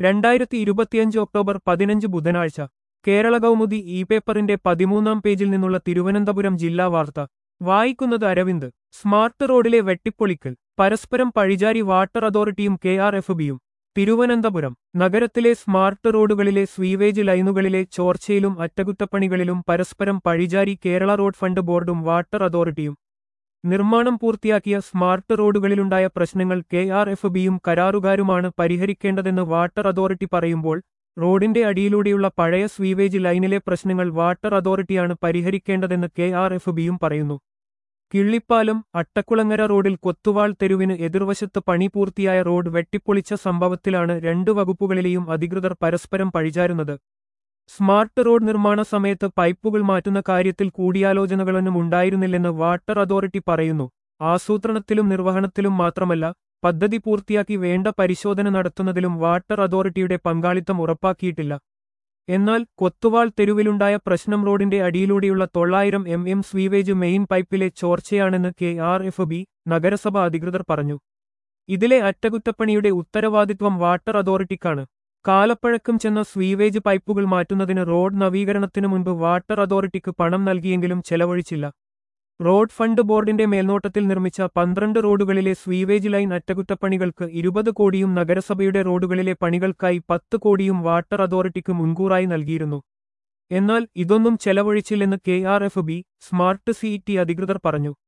രണ്ടായിരത്തി ഇരുപത്തിയഞ്ച് ഒക്ടോബർ പതിനഞ്ച് ബുധനാഴ്ച കേരള കൗമുദി ഇ പേപ്പറിന്റെ പതിമൂന്നാം പേജിൽ നിന്നുള്ള തിരുവനന്തപുരം ജില്ലാ വാർത്ത വായിക്കുന്നത് അരവിന്ദ് സ്മാർട്ട് റോഡിലെ വെട്ടിപ്പൊളിക്കൽ പരസ്പരം പഴിചാരി വാട്ടർ അതോറിറ്റിയും കെ ആർ എഫ് ബിയും തിരുവനന്തപുരം നഗരത്തിലെ സ്മാർട്ട് റോഡുകളിലെ സ്വീവേജ് ലൈനുകളിലെ ചോർച്ചയിലും അറ്റകുറ്റപ്പണികളിലും പരസ്പരം പഴിചാരി കേരള റോഡ് ഫണ്ട് ബോർഡും വാട്ടർ അതോറിറ്റിയും നിർമ്മാണം പൂർത്തിയാക്കിയ സ്മാർട്ട് റോഡുകളിലുണ്ടായ പ്രശ്നങ്ങൾ കെ ആർ എഫ് ബിയും കരാറുകാരുമാണ് പരിഹരിക്കേണ്ടതെന്ന് വാട്ടർ അതോറിറ്റി പറയുമ്പോൾ റോഡിന്റെ അടിയിലൂടെയുള്ള പഴയ സ്വീവേജ് ലൈനിലെ പ്രശ്നങ്ങൾ വാട്ടർ അതോറിറ്റിയാണ് പരിഹരിക്കേണ്ടതെന്ന് കെ ആർ എഫ് ബിയും പറയുന്നു കിള്ളിപ്പാലം അട്ടക്കുളങ്ങര റോഡിൽ കൊത്തുവാൾ തെരുവിന് എതിർവശത്ത് പണി പൂർത്തിയായ റോഡ് വെട്ടിപ്പൊളിച്ച സംഭവത്തിലാണ് രണ്ടു വകുപ്പുകളിലെയും അധികൃതർ പരസ്പരം പഴിചാരുന്നത് സ്മാർട്ട് റോഡ് നിർമ്മാണ സമയത്ത് പൈപ്പുകൾ മാറ്റുന്ന കാര്യത്തിൽ കൂടിയാലോചനകളൊന്നും ഉണ്ടായിരുന്നില്ലെന്ന് വാട്ടർ അതോറിറ്റി പറയുന്നു ആസൂത്രണത്തിലും നിർവഹണത്തിലും മാത്രമല്ല പദ്ധതി പൂർത്തിയാക്കി വേണ്ട പരിശോധന നടത്തുന്നതിലും വാട്ടർ അതോറിറ്റിയുടെ പങ്കാളിത്തം ഉറപ്പാക്കിയിട്ടില്ല എന്നാൽ കൊത്തുവാൾ തെരുവിലുണ്ടായ പ്രശ്നം റോഡിന്റെ അടിയിലൂടെയുള്ള തൊള്ളായിരം എം എം സ്വീവേജ് മെയിൻ പൈപ്പിലെ ചോർച്ചയാണെന്ന് കെ ആർ എഫ് ബി നഗരസഭ അധികൃതർ പറഞ്ഞു ഇതിലെ അറ്റകുറ്റപ്പണിയുടെ ഉത്തരവാദിത്വം വാട്ടർ അതോറിറ്റിക്കാണ് കാലപ്പഴക്കം ചെന്ന സ്വീവേജ് പൈപ്പുകൾ മാറ്റുന്നതിന് റോഡ് നവീകരണത്തിനു മുൻപ് വാട്ടർ അതോറിറ്റിക്ക് പണം നൽകിയെങ്കിലും ചെലവഴിച്ചില്ല റോഡ് ഫണ്ട് ബോർഡിന്റെ മേൽനോട്ടത്തിൽ നിർമ്മിച്ച പന്ത്രണ്ട് റോഡുകളിലെ സ്വീവേജ് ലൈൻ അറ്റകുറ്റപ്പണികൾക്ക് ഇരുപത് കോടിയും നഗരസഭയുടെ റോഡുകളിലെ പണികൾക്കായി പത്ത് കോടിയും വാട്ടർ അതോറിറ്റിക്ക് മുൻകൂറായി നൽകിയിരുന്നു എന്നാൽ ഇതൊന്നും ചെലവഴിച്ചില്ലെന്ന് K R F B smart CET അധികൃതർ പറഞ്ഞു